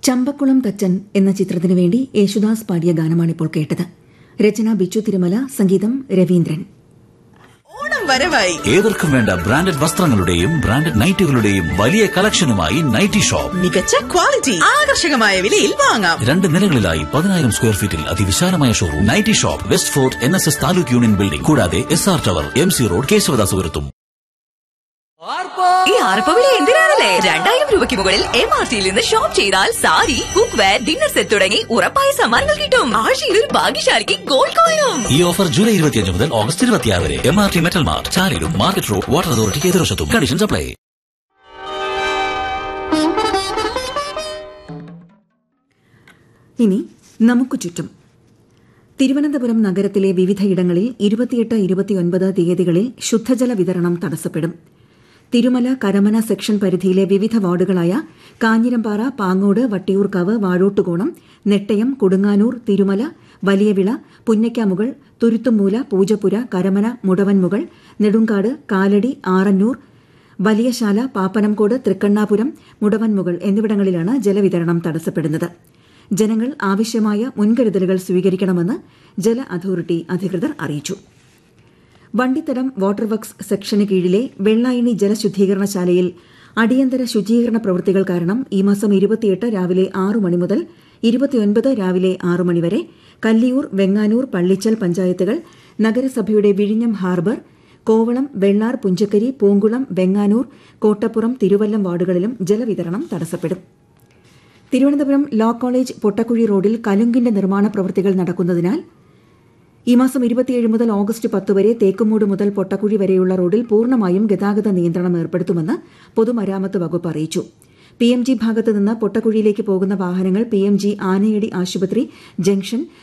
ചമ്പക്കുളം തച്ചൻ എന്ന ചിത്രത്തിനു വേണ്ടി യേശുദാസ് പാടിയ ഗാനമാണിപ്പോൾ കേട്ടത് രചന ബിച്ചു തിരുമല സംഗീതം രവീന്ദ്രൻ ഓണം വരവായി ഏവർക്കും വേണ്ട ബ്രാൻഡഡ് വസ്ത്രങ്ങളുടെയും ബ്രാൻഡഡ് നൈറ്റുകളുടെയും വലിയ കളക്ഷനുമായി നൈറ്റി ഷോപ്പ് മികച്ച ക്വാളിറ്റി ആകർഷകമായ വിലയിൽ വാങ്ങാം രണ്ട് നിലകളിലായി പതിനായിരം സ്ക്വയർ ഫീറ്റിൽ അതിവിശാലമായ showroom nighty shop West Fort N S S taluk union building കൂടാതെ S R tower M C road കേശവദാസുപുരത്തും ഈ ആർപ്പവിളി എന്തിനാണല്ലേ രണ്ടായിരം രൂപയ്ക്ക് മുകളിൽ എം ആർ ടിയിൽ നിന്ന് ഷോപ്പ് ചെയ്താൽ sari cookware dinner set തുടങ്ങി ഉറപ്പായ സമ്മാനങ്ങൾ കിട്ടും ആഴ്ചയിൽ ഒരു ഭാഗ്യശാലിക്ക് ഗോൾഡ് കോയിനും ഈ ഓഫർ ജൂലൈ ഇരുപത്തിയഞ്ച് മുതൽ ഓഗസ്റ്റ് ഇരുപത്തിയാറ് വരെ M R T metal mart ചാലിലും മാർക്കറ്റ് റോഡ് വാട്ടർ അതോറിറ്റിക്ക് എതിർവശത്തും കണ്ടീഷൻസ് അപ്ലൈ ഇനി നമുക്ക് ചുറ്റും തിരുവനന്തപുരം നഗരത്തിലെ വിവിധയിടങ്ങളിൽ ഇരുപത്തിയെട്ട് ഇരുപത്തിയൊൻപത് തീയതികളിൽ ശുദ്ധജല വിതരണം തടസ്സപ്പെടും തിരുമല കരമന സെക്ഷൻ പരിധിയിലെ വിവിധ വാർഡുകളായ കാഞ്ഞിരമ്പാറ പാങ്ങോട് വട്ടിയൂർക്കാവ് വാഴോട്ടുകോണം നെട്ടയം കൊടുങ്ങാനൂർ തിരുമല വലിയവിള പുന്നയ്ക്കാമുകൾ തുരുത്തുമൂല പൂജപ്പുര കരമന മുടവൻമുകൾ നെടുങ്കാട് കാലടി ആറന്നൂർ വലിയശാല പാപ്പനംകോട് തൃക്കണ്ണാപുരം മുടവൻമുകൾ എന്നിവിടങ്ങളിലാണ് ജലവിതരണം തടസ്സപ്പെടുന്നത് ജനങ്ങൾ ആവശ്യമായ മുൻകരുതലുകൾ സ്വീകരിക്കണമെന്ന് ജല അതോറിറ്റി അധികൃതർ അറിയിച്ചു വണ്ടിത്തടം വാട്ടർ വർക്സ് സെക്ഷന് കീഴിലെ വെള്ളായണി ജലശുദ്ധീകരണശാലയിൽ അടിയന്തര ശുചീകരണ പ്രവൃത്തികൾ കാരണം ഈ മാസം ഇരുപത്തിയെട്ട് രാവിലെ ആറു മണി മുതൽ ഇരുപത്തിയൊൻപത് രാവിലെ ആറു മണിവരെ കല്ലിയൂർ വെങ്ങാനൂർ പള്ളിച്ചൽ പഞ്ചായത്തുകൾ നഗരസഭയുടെ വിഴിഞ്ഞം ഹാർബർ കോവളം വെള്ളാർ പുഞ്ചക്കരി പൂങ്കുളം വെങ്ങാനൂർ കോട്ടപ്പുറം തിരുവല്ലം വാർഡുകളിലും ജലവിതരണം തടസ്സപ്പെടും തിരുവനന്തപുരം ലോ കോളേജ് പൊട്ടക്കുഴി റോഡിൽ കലുങ്കിന്റെ നിർമ്മാണ പ്രവൃത്തികൾ നടക്കുന്നതിനാൽ ഈ മാസം ഇരുപത്തിയേഴ് മുതൽ ഓഗസ്റ്റ് പത്ത് വരെ തേക്കുമൂട് മുതൽ പൊട്ടക്കുഴി വരെയുള്ള റോഡിൽ പൂർണ്ണമായും ഗതാഗത നിയന്ത്രണം ഏർപ്പെടുത്തുമെന്ന് പൊതുമരാമത്ത് വകുപ്പ് അറിയിച്ചു പി എം ജി ഭാഗത്ത് നിന്ന് പൊട്ടക്കുഴിയിലേക്ക് പോകുന്ന വാഹനങ്ങൾ പി എം ജി ആനയടി ആശുപത്രി ജംഗ്ഷൻ